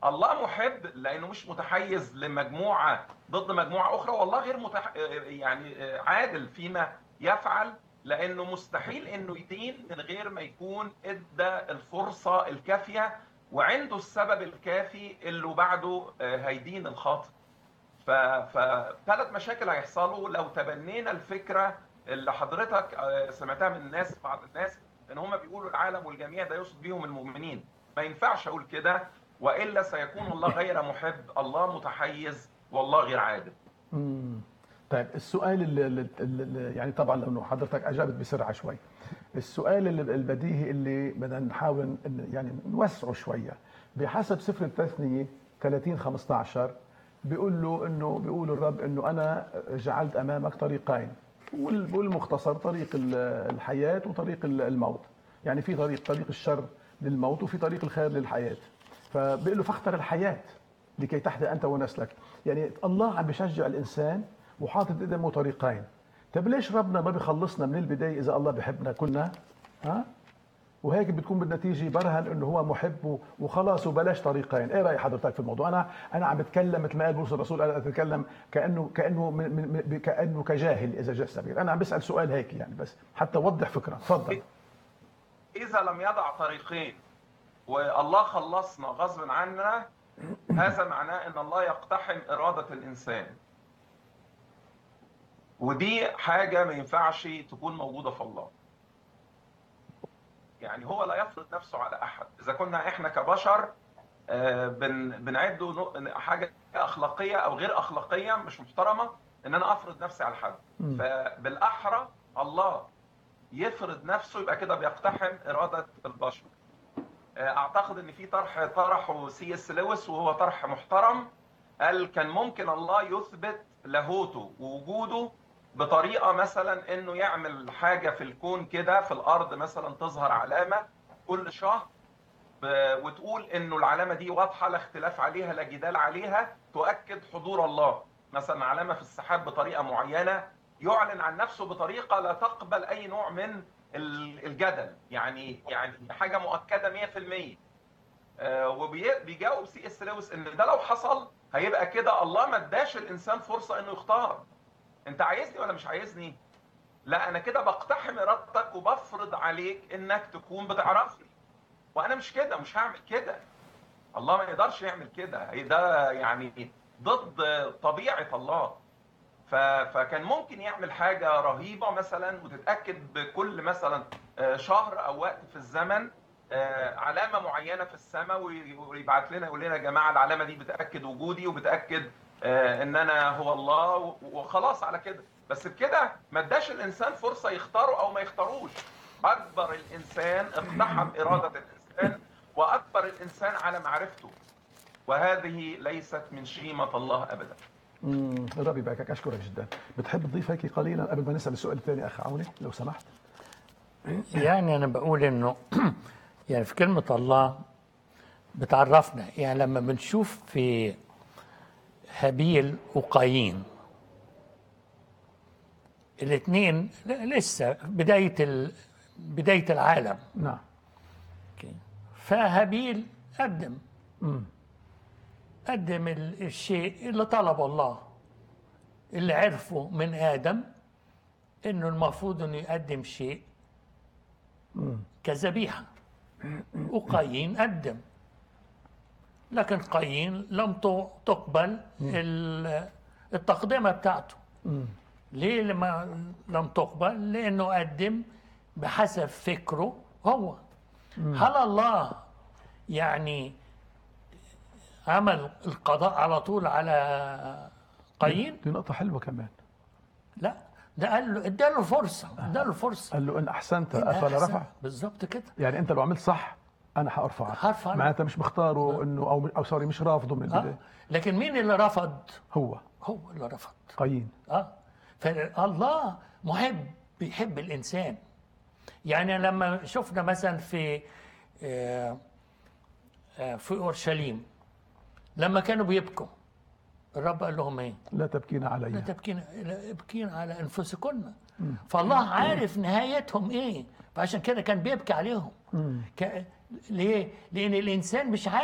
الله محب لانه مش متحيز لمجموعه ضد مجموعه اخرى والله غير متح... يعني عادل فيما يفعل لانه مستحيل انه يدين من غير ما يكون ادى الفرصه الكافيه وعنده السبب الكافي اللي بعده هيدين الخاطئ فثلاث مشاكل هيحصلوا لو تبنينا الفكره اللي حضرتك سمعتها من الناس بعض الناس ان هم بيقولوا العالم والجميع ده يقصد بيهم المؤمنين ما ينفعش اقول كده والا سيكون الله غير محب الله متحيز والله غير عادل امم طيب السؤال اللي, اللي يعني طبعا لانه حضرتك اجابت بسرعه شوي السؤال اللي البديهي اللي بدنا نحاول يعني نوسعه شويه بحسب سفر التثنيه 30 15 بيقول له انه بيقول الرب انه انا جعلت امامك طريقين والمختصر طريق الحياه وطريق الموت يعني في طريق طريق الشر للموت وفي طريق الخير للحياه فبيقول له فاختر الحياه لكي تحيا انت ونسلك يعني الله عم بيشجع الانسان وحاطط قدامه طريقين طيب ليش ربنا ما بيخلصنا من البدايه اذا الله بحبنا كلنا ها وهيك بتكون بالنتيجه برهن انه هو محب وخلاص وبلاش طريقين ايه راي حضرتك في الموضوع انا انا عم بتكلم مثل ما قال بولس الرسول انا اتكلم كانه كانه من من كانه كجاهل اذا جاء السبيل انا عم بسال سؤال هيك يعني بس حتى اوضح فكره تفضل اذا لم يضع طريقين والله خلصنا غصب عنا هذا معناه ان الله يقتحم اراده الانسان ودي حاجه ما ينفعش تكون موجوده في الله يعني هو لا يفرض نفسه على احد اذا كنا احنا كبشر بن بنعده حاجه اخلاقيه او غير اخلاقيه مش محترمه ان انا افرض نفسي على حد فبالاحرى الله يفرض نفسه يبقى كده بيقتحم اراده البشر اعتقد ان في طرح طرحه سي اس لويس وهو طرح محترم قال كان ممكن الله يثبت لاهوته ووجوده بطريقه مثلا انه يعمل حاجه في الكون كده في الارض مثلا تظهر علامه كل شهر وتقول انه العلامه دي واضحه لا اختلاف عليها لا جدال عليها تؤكد حضور الله مثلا علامه في السحاب بطريقه معينه يعلن عن نفسه بطريقه لا تقبل اي نوع من الجدل يعني يعني حاجه مؤكده 100% وبيجاوب سي اس لويس ان ده لو حصل هيبقى كده الله ما اداش الانسان فرصه انه يختار انت عايزني ولا مش عايزني لا انا كده بقتحم ارادتك وبفرض عليك انك تكون بتعرفني وانا مش كده مش هعمل كده الله ما يقدرش يعمل كده ده يعني ضد طبيعه الله فكان ممكن يعمل حاجه رهيبه مثلا وتتاكد بكل مثلا شهر او وقت في الزمن علامه معينه في السماء ويبعت لنا يقول لنا يا جماعه العلامه دي بتاكد وجودي وبتاكد ان انا هو الله وخلاص على كده بس بكده ما اداش الانسان فرصه يختاره او ما يختاروش اكبر الانسان اقتحم اراده الانسان واكبر الانسان على معرفته وهذه ليست من شيمه الله ابدا امم ربي يباركك اشكرك جدا بتحب تضيف هيك قليلا قبل ما نسال السؤال الثاني اخ عوني لو سمحت يعني انا بقول انه يعني في كلمه الله بتعرفنا يعني لما بنشوف في هابيل وقايين الاثنين لسه بدايه ال... بدايه العالم نعم فهابيل قدم امم قدم الشيء اللي طلبه الله اللي عرفه من ادم انه المفروض انه يقدم شيء كذبيحه وقايين قدم لكن قايين لم تقبل التقدمه بتاعته ليه لما لم تقبل لانه قدم بحسب فكره هو هل الله يعني عمل القضاء على طول على قايين دي نقطه حلوه كمان لا ده قال له اداله فرصه اداله فرصه قال له ان احسنت افلا رفع بالظبط كده يعني انت لو عملت صح انا هرفعك هرفع معناتها مش مختاره انه او او سوري مش رافضه من البدايه آه. لكن مين اللي رفض هو هو اللي رفض قايين اه فالله محب بيحب الانسان يعني لما شفنا مثلا في آه آه في اورشليم لما كانوا بيبكوا الرب قال لهم ايه؟ لا تبكين علي لا تبكين لا ابكين على انفسكن فالله عارف نهايتهم ايه فعشان كده كان بيبكي عليهم ك... ليه؟ لان الانسان مش عارف